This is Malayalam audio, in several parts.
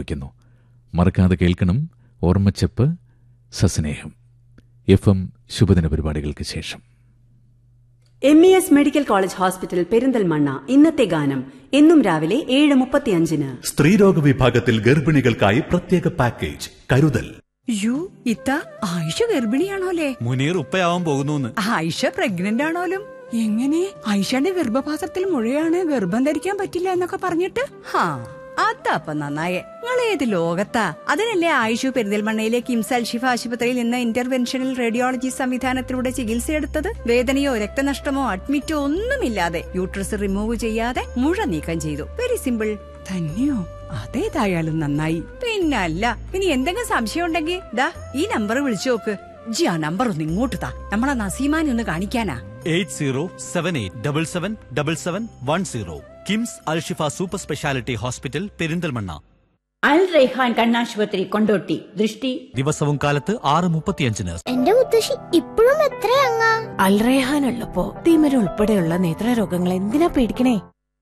പങ്കുവയ്ക്കുന്നു മറക്കാതെ കേൾക്കണം ഓർമ്മച്ചപ്പ് സസ്നേഹം എഫ് എം ശുഭദിന പരിപാടികൾക്ക് ശേഷം M E S medical college hospital Perinthalmanna ഇന്നത്തെ ഗാനം എന്നും രാവിലെ ഏഴ് മുപ്പത്തിയഞ്ചിന് സ്ത്രീരോഗ വിഭാഗത്തിൽ ഗർഭിണികൾക്കായി പ്രത്യേക പാക്കേജ് കരുതൽ യു ഇത്ത ആയിഷ ഗർഭിണിയാണോലേ മുനീർ ഉപ്പയാവാൻ പോകുന്നു ആയിഷ പ്രഗ്നന്റ് ആണോലും എങ്ങനെ ആയിഷയുടെ ഗർഭപാത്രത്തിൽ മുഴയാണ് ഗർഭം ധരിക്കാൻ പറ്റില്ല എന്നൊക്കെ പറഞ്ഞിട്ട് ഹാ അതപ്പ നന്നായേ നിങ്ങൾ ഏത് ലോകത്താ അതിനല്ലേ ആയിഷു പെരിന്തൽമണ്ണയിലെ കിംസ് അൽഷിഫ ആശുപത്രിയിൽ നിന്ന് ഇന്റർവെൻഷണൽ റേഡിയോളജി സംവിധാനത്തിലൂടെ ചികിത്സയെടുത്തത് വേദനയോ രക്തനഷ്ടമോ അഡ്മിറ്റോ ഒന്നുമില്ലാതെ യൂട്രസ് റിമൂവ് ചെയ്യാതെ മുഴ നീക്കം ചെയ്തു വെരി സിമ്പിൾ തന്നെയോ അതേതായാലും നന്നായി പിന്നല്ല ഇനി എന്തെങ്കിലും സംശയം ഉണ്ടെങ്കിൽ ദാ ഈ നമ്പർ വിളിച്ചു നോക്ക് ജി ആ നമ്പർ ഒന്ന് ഇങ്ങോട്ട് താ നമ്മളെ നസീമാനെ ഒന്ന് കാണിക്കാനാ eight zero seven eight double seven double seven one zero KIMS Alshifa super speciality hospital Perinthalmanna Al Raihan കണ്ണാശുപത്രി കൊണ്ടോട്ടി ദൃഷ്ടി ദിവസവും കാലത്ത് ആറ് മുപ്പത്തിയഞ്ചിന് എന്റെ മുത്തശ്ശി ഇപ്പോഴും എത്രയങ്ങ അൽറേഹാൻ ഉള്ളപ്പോ തിമിരം ഉൾപ്പെടെയുള്ള നേത്രരോഗങ്ങൾ എന്തിനാ പേടിക്കണേ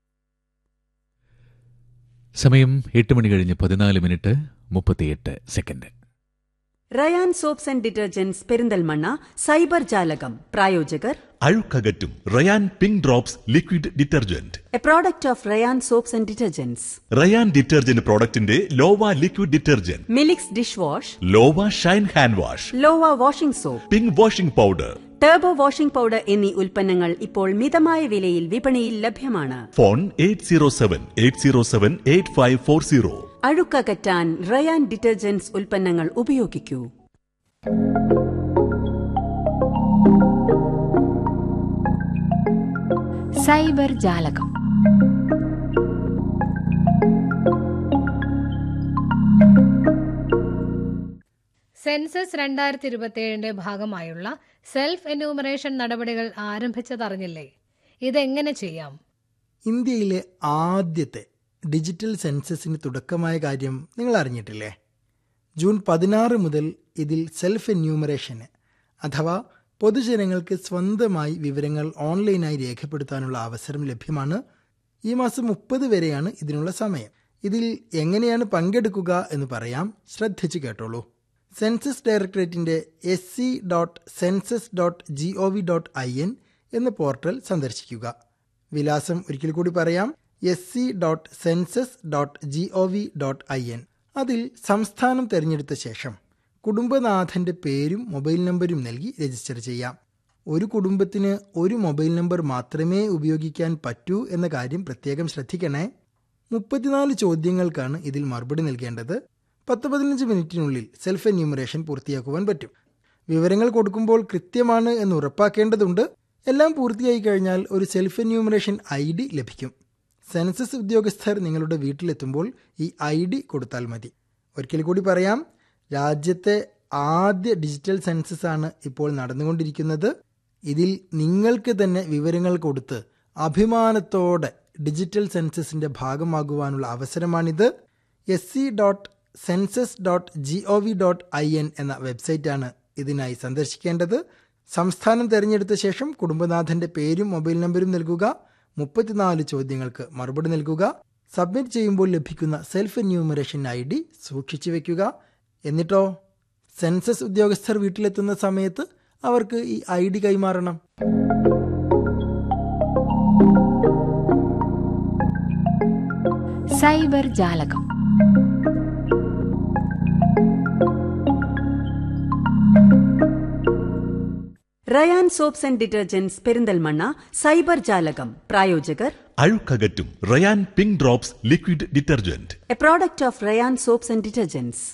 സമയം എട്ട് മണി കഴിഞ്ഞ് പതിനാല് മിനിറ്റ് മുപ്പത്തിയെട്ട് second Rayan soaps and detergents Perinthalmanna cyber ജാലകം പ്രായോജകർ അഴുക്കകറ്റും Rayan pink drops liquid detergent a product of Rayan soaps and detergents Rayan detergent പ്രോഡക്റ്റിന്റെ Lova liquid detergent Milix dish wash Lova shine hand wash Lova washing soap pink washing powder turbo washing powder എന്നീ ഉൽപ്പന്നങ്ങൾ ഇപ്പോൾ മിതമായ വിലയിൽ വിപണിയിൽ ലഭ്യമാണ് phone eight zero seven eight zero seven eight five four zero അഴുക്കകറ്റാൻ റയാൻ ഡിറ്റർജന്റ്സ് ഉൽപ്പന്നങ്ങൾ ഉപയോഗിക്കൂ സൈബർ ജാലകം സെൻസസ് രണ്ടായിരത്തി ഇരുപത്തിയേഴിന്റെ ഭാഗമായുള്ള സെൽഫ് എന്യൂമറേഷൻ നടപടികൾ ആരംഭിച്ചതറിഞ്ഞില്ലേ ഇതെങ്ങനെ ചെയ്യാം ഇന്ത്യയിലെ ആദ്യത്തെ ഡിജിറ്റൽ സെൻസസിന് തുടക്കമായ കാര്യം നിങ്ങൾ അറിഞ്ഞിട്ടില്ലേ ജൂൺ പതിനാറ് മുതൽ ഇതിൽ സെൽഫ് എന്യൂമറേഷന് അഥവാ പൊതുജനങ്ങൾക്ക് സ്വന്തമായി വിവരങ്ങൾ ഓൺലൈനായി രേഖപ്പെടുത്താനുള്ള അവസരം ലഭ്യമാണ് ഈ മാസം മുപ്പത് വരെയാണ് ഇതിനുള്ള സമയം ഇതിൽ എങ്ങനെയാണ് പങ്കെടുക്കുക എന്ന് പറയാം ശ്രദ്ധിച്ചു കേട്ടോളൂ സെൻസസ് ഡയറക്ടറേറ്റിന്റെ S C dot census dot G O V dot I N എന്ന പോർട്ടൽ സന്ദർശിക്കുക വിലാസം ഒരിക്കൽ കൂടി പറയാം S C dot census dot G O V dot I N അതിൽ സംസ്ഥാനം തിരഞ്ഞെടുത്ത ശേഷം കുടുംബനാഥന്റെ പേരും മൊബൈൽ നമ്പരും നൽകി രജിസ്റ്റർ ചെയ്യാം ഒരു കുടുംബത്തിന് ഒരു മൊബൈൽ നമ്പർ മാത്രമേ ഉപയോഗിക്കാൻ പറ്റൂ എന്ന കാര്യം പ്രത്യേകം ശ്രദ്ധിക്കണേ മുപ്പത്തിനാല് ചോദ്യങ്ങൾക്കാണ് ഇതിൽ മറുപടി നൽകേണ്ടത് പത്ത് പതിനഞ്ച് മിനിറ്റിനുള്ളിൽ സെൽഫ് എന്യൂമറേഷൻ പൂർത്തിയാക്കുവാൻ പറ്റും വിവരങ്ങൾ കൊടുക്കുമ്പോൾ കൃത്യമാണ് എന്ന് ഉറപ്പാക്കേണ്ടതുണ്ട് എല്ലാം പൂർത്തിയായി കഴിഞ്ഞാൽ ഒരു സെൽഫ് എന്യൂമറേഷൻ ഐ ഡി ലഭിക്കും സെൻസസ് ഉദ്യോഗസ്ഥർ നിങ്ങളുടെ വീട്ടിലെത്തുമ്പോൾ ഈ ഐ ഡി കൊടുത്താൽ മതി ഒരിക്കൽ കൂടി പറയാം രാജ്യത്തെ ആദ്യ ഡിജിറ്റൽ സെൻസസ് ആണ് ഇപ്പോൾ നടന്നുകൊണ്ടിരിക്കുന്നത് ഇതിൽ നിങ്ങൾക്ക് തന്നെ വിവരങ്ങൾ കൊടുത്ത് അഭിമാനത്തോടെ ഡിജിറ്റൽ സെൻസസിന്റെ ഭാഗമാകുവാനുള്ള അവസരമാണിത് S C dot census dot G O V dot I N എന്ന വെബ്സൈറ്റാണ് ഇതിനായി സന്ദർശിക്കേണ്ടത് സംസ്ഥാനം തിരഞ്ഞെടുത്ത ശേഷം കുടുംബനാഥന്റെ പേരും മൊബൈൽ നമ്പരും നൽകുക മുപ്പത്തിനാല് ചോദ്യങ്ങൾക്ക് മറുപടി നൽകുക സബ്മിറ്റ് ചെയ്യുമ്പോൾ ലഭിക്കുന്ന സെൽഫ് എന്യൂമറേഷൻ ഐ ഡി സൂക്ഷിച്ചു വെക്കുക എന്നിട്ടോ സെൻസസ് ഉദ്യോഗസ്ഥർ വീട്ടിലെത്തുന്ന സമയത്ത് അവർക്ക് ഈ ഐ ഡി കൈമാറണം സൈബർ ജാലകം Rayan soaps and detergents Perinthalmanna cyber ജാലകം പ്രായോജകർ അഴുക്കകറ്റും Rayan pink drops liquid detergent a product of Rayan soaps and detergents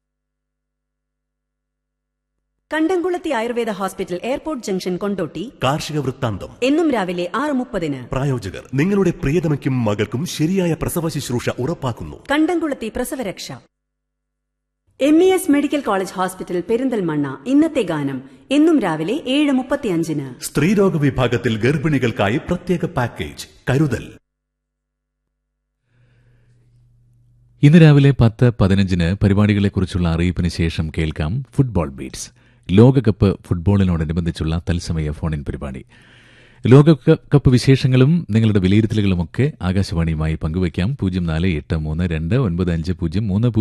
Kandamkulathy Ayurveda hospital airport junction Kondotty കാർഷിക വൃത്താന്തം എന്നും രാവിലെ ആറ് മുപ്പതിന് പ്രായോജകർ നിങ്ങളുടെ പ്രിയതമയ്ക്കും മകൾക്കും ശരിയായ പ്രസവ ശുശ്രൂഷ ഉറപ്പാക്കുന്നു കണ്ടംകുളത്തി പ്രസവരക്ഷ M E S medical college hospital Perinthalmanna ഇന്നത്തെ ഗാനം എന്നും രാവിലെ ഏഴ് മുപ്പത്തിയഞ്ചിന് സ്ത്രീരോഗ വിഭാഗത്തിൽ ഗർഭിണികൾക്കായി പ്രത്യേക പാക്കേജ് കരുതൽ ഇന്ന് രാവിലെ പത്ത് പതിനഞ്ചിന് പരിപാടികളെക്കുറിച്ചുള്ള അറിയിപ്പിന് ശേഷം കേൾക്കാം ഫുട്ബോൾ ബീറ്റ്സ് ലോകകപ്പ് ഫുട്ബോളിനോടനുബന്ധിച്ചുള്ള തത്സമയ ഫോണിൻ പരിപാടി ലോകകപ്പ് വിശേഷങ്ങളും നിങ്ങളുടെ വിലയിരുത്തലുകളുമൊക്കെ ആകാശവാണിയുമായി പങ്കുവയ്ക്കാം പൂജ്യം നാല് എട്ട് മൂന്ന് രണ്ട് ഒൻപത് അഞ്ച് പൂജ്യം മൂന്ന്